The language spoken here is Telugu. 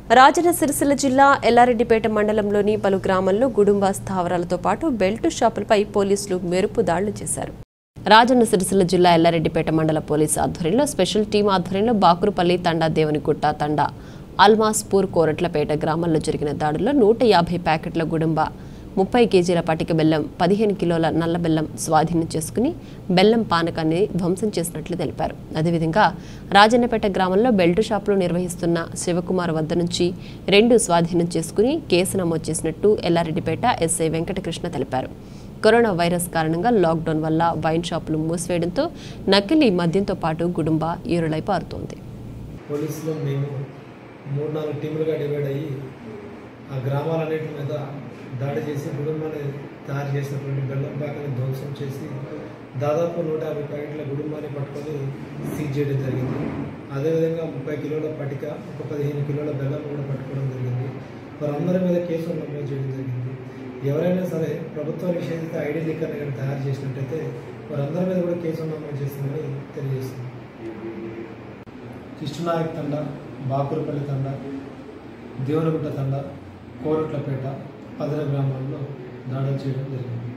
రాజన్న సిరిసిల్ల జిల్లా ఎల్లారెడ్డిపేట మండలంలోని పలు గ్రామాల్లో గుడుంబ స్థావరాలతో పాటు బెల్టు షాపులపై పోలీసులు మెరుపు దాడులు చేశారు రాజన్న సిరిసిల్ల జిల్లా ఎల్లారెడ్డిపేట మండల పోలీసు ఆధ్వర్యంలో స్పెషల్ టీం ఆధ్వర్యంలో బాకురుపల్లి తండా దేవునిగుట్ట తండా అల్మాస్పూర్ కోరట్లపేట గ్రామాల్లో జరిగిన దాడుల్లో నూట యాభై ప్యాకెట్ల గుడుంబ ముప్పై కేజీల పటిక బెల్లం పదిహేను కిలోల నల్ల బెల్లం స్వాధీనం చేసుకుని బెల్లం పానకాన్ని ధ్వంసం చేసినట్లు తెలిపారు అదేవిధంగా రాజన్నపేట గ్రామంలో బెల్ట్ షాపులు నిర్వహిస్తున్న శివకుమార్ వద్ద నుంచి రెండు స్వాధీనం చేసుకుని కేసు నమోదు చేసినట్టు ఎల్లారెడ్డిపేట ఎస్ఐ వెంకటకృష్ణ తెలిపారు కరోనా వైరస్ కారణంగా లాక్డౌన్ వల్ల వైన్ షాపులు మూసివేయడంతో నకిలీ మద్యంతో పాటు గుడుంబ ఈరులై పారుతోంది పోలీసులో మేము మూడు నాలుగు టీములుగా డివైడ్ అయ్యి ఆ గ్రామాలన్నిటి మీద దాడి చేసి కుటుంబాన్ని తయారు చేసినటువంటి బెల్లం పాకని ధ్వంసం చేసి దాదాపు నూట యాభై ప్యాకెట్ల కుటుంబాన్ని పట్టుకొని సీజ్ చేయడం జరిగింది అదేవిధంగా ముప్పై కిలోల పటిక ఒక పదిహేను కిలోల బెల్లం కూడా పట్టుకోవడం జరిగింది వారందరి మీద కేసులు నమోదు చేయడం జరిగింది ఎవరైనా సరే ప్రభుత్వ నిషేధిత ఐడి లిక్కర్ని కానీ తయారు చేసినట్టయితే వారందరి మీద కూడా కేసులు నమోదు చేస్తుందని తెలియజేస్తుంది కృష్ణనాయక్ తండ బాకురపల్లి తండ దేవునగుట్ట తండ కోరట్లపేట పదర గ్రామాల్లో దాడులు చేయడం జరిగింది